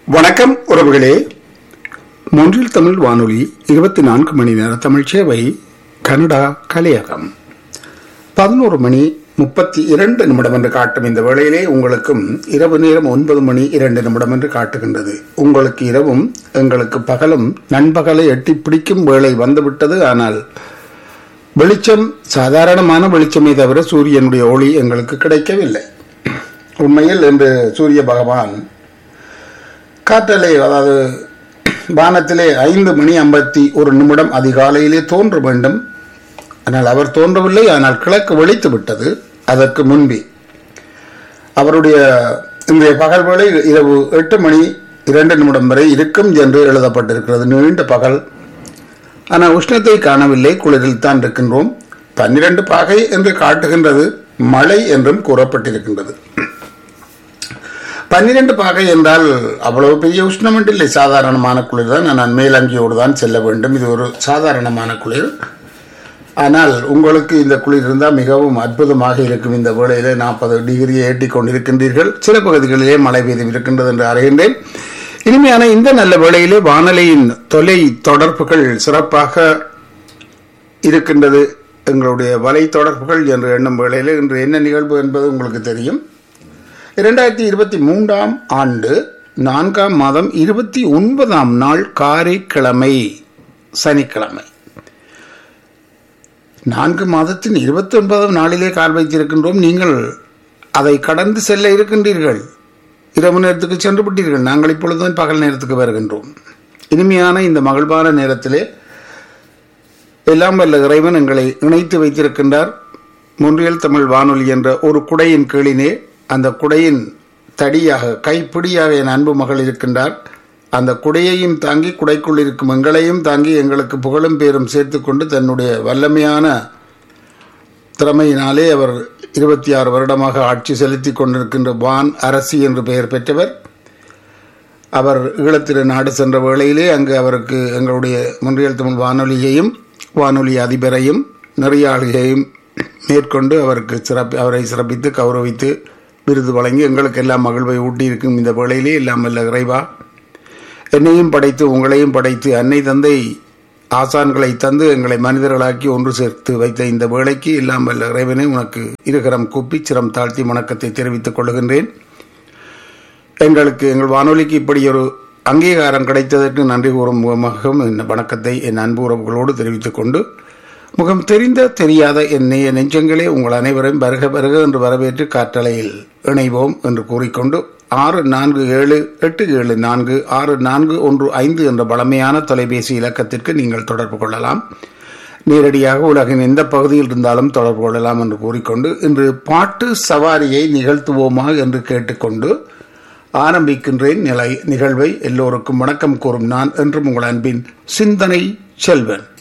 வணக்கம் உறவுகளே மொன்றில் தமிழ் வானொலி இருபத்தி நான்கு மணி நேர தமிழ் சேவை கனடா கலையகம் பதினோரு மணி முப்பத்தி இரண்டு நிமிடம் என்று காட்டும் இந்த வேளையிலே உங்களுக்கும் இரவு நேரம் ஒன்பது மணி இரண்டு நிமிடம் என்று காட்டுகின்றது உங்களுக்கு இரவும் எங்களுக்கு பகலும் நண்பகலை எட்டி பிடிக்கும் வேளை வந்துவிட்டது ஆனால் வெளிச்சம் சாதாரணமான வெளிச்சமே தவிர சூரியனுடைய ஒளி எங்களுக்கு கிடைக்கவில்லை உண்மையில் இன்று சூரிய பகவான் காற்றலை அதாவது வானத்திலே ஐந்து மணி ஐம்பத்தி ஒரு நிமிடம் அதிகாலையிலே தோன்ற வேண்டும் ஆனால் அவர் தோன்றவில்லை ஆனால் கிழக்கு வெளித்து விட்டது அதற்கு முன்பே அவருடைய இன்றைய பகல் வேளை இரவு எட்டு மணி இரண்டு நிமிடம் வரை இருக்கும் என்று எழுதப்பட்டிருக்கிறது நீண்ட பகல் ஆனால் உஷ்ணத்தை காணவில்லை குளிரில் தான் இருக்கின்றோம் பன்னிரண்டு பாகை என்று காட்டுகின்றது மழை என்றும் கூறப்பட்டிருக்கின்றது பன்னிரண்டு பாகை என்றால் அவ்வளவு பெரிய உஷ்ணம் என்று இல்லை சாதாரணமான குளிர் தான் நான் மேலங்கியோடு தான் செல்ல வேண்டும் இது ஒரு சாதாரணமான குளிர் ஆனால் உங்களுக்கு இந்த குளிர் இருந்தால் மிகவும் அற்புதமாக இருக்கும் இந்த வேளையிலே நாற்பது டிகிரியை ஏற்றி கொண்டிருக்கின்றீர்கள் சில பகுதிகளிலே மழை பெய்து இருக்கின்றது என்று அறிகின்றேன் இனிமையான இந்த நல்ல வேளையிலே வானொலியின் தொலை தொடர்புகள் சிறப்பாக இருக்கின்றது எங்களுடைய வலை தொடர்புகள் என்று எண்ணும் வேளையில் இன்று என்ன நிகழ்வு என்பது உங்களுக்கு தெரியும் இரண்டாயிரத்தி இருபத்தி மூன்றாம் ஆண்டு நான்காம் மாதம் இருபத்தி ஒன்பதாம் நாள் காரைக்கிழமை சனிக்கிழமை நான்கு மாதத்தின் இருபத்தி ஒன்பதாம் நாளிலே கால் வைத்திருக்கின்றோம் நீங்கள் அதை கடந்து செல்ல இருக்கின்றீர்கள் இரவு நேரத்துக்கு சென்று விட்டீர்கள் நாங்கள் இப்பொழுதுதான் பகல் நேரத்துக்கு வருகின்றோம் இனிமையான இந்த மகிழ்வான நேரத்திலே எல்லாம் வல்ல இறைவன் எங்களை இணைத்து வைத்திருக்கின்றார் முன்றியல் தமிழ் வானொலி என்ற ஒரு குடையின் கீழினே அந்த குடையின் தடியாக கைப்பிடியாக என் அன்பு மகள் இருக்கின்றார் அந்த குடையையும் தாங்கி குடைக்குள் இருக்கும் எங்களையும் தாங்கி எங்களுக்கு புகழும் பேரும் சேர்த்து கொண்டு தன்னுடைய வல்லமையான திறமையினாலே அவர் இருபத்தி ஆறு வருடமாக ஆட்சி செலுத்தி கொண்டிருக்கின்ற வான் அரசி என்று பெயர் பெற்றவர் அவர் ஈழத்திரு நாடு சென்ற வேளையிலே அங்கு அவருக்கு எங்களுடைய முன்றியல் தமிழ் வானொலியையும் வானொலி அதிபரையும் நெறியாளியையும் மேற்கொண்டு அவருக்கு சிறப்பு அவரை சிறப்பித்து கௌரவித்து விருது வழங்கி எங்களுக்கு எல்லாம் மகிழ்வை ஊட்டியிருக்கும் இந்த வேளையிலே எல்லாம் வல்ல இறைவா என்னையும் படைத்து உங்களையும் படைத்து அன்னை தந்தை ஆசான்களை தந்து எங்களை மனிதர்களாக்கி ஒன்று சேர்த்து வைத்த இந்த வேளைக்கு எல்லாம் வல்ல இறைவனை உனக்கு இருகரம் கூப்பி சிரம் தாழ்த்தி வணக்கத்தை தெரிவித்துக் கொள்கின்றேன் எங்களுக்கு எங்கள் வானொலிக்கு இப்படி ஒரு அங்கீகாரம் கிடைத்ததற்கு நன்றி கூறும் முகமாகவும் என் வணக்கத்தை என் அன்பு உறவுகளோடு தெரிவித்துக் கொண்டு முகம் தெரிந்த தெரியாத என் நெய்ய நெஞ்சங்களே உங்கள் அனைவரையும் வருக வருக என்று வரவேற்று காற்றலையில் இணைவோம் என்று கூறிக்கொண்டு ஆறு நான்கு ஏழு எட்டு ஏழு நான்கு ஆறு நான்கு ஒன்று ஐந்து என்ற பழமையான தொலைபேசி இலக்கத்திற்கு நீங்கள் தொடர்பு கொள்ளலாம் நேரடியாக உலகின் எந்த பகுதியில் இருந்தாலும் தொடர்பு கொள்ளலாம் என்று கூறிக்கொண்டு இன்று பாட்டு சவாரியை நிகழ்த்துவோமா என்று கேட்டுக்கொண்டு ஆரம்பிக்கின்றேன் நிலை நிகழ்வை எல்லோருக்கும் வணக்கம் கூறும் நான் என்றும் உங்கள் அன்பின் சிந்தனை செல்வன்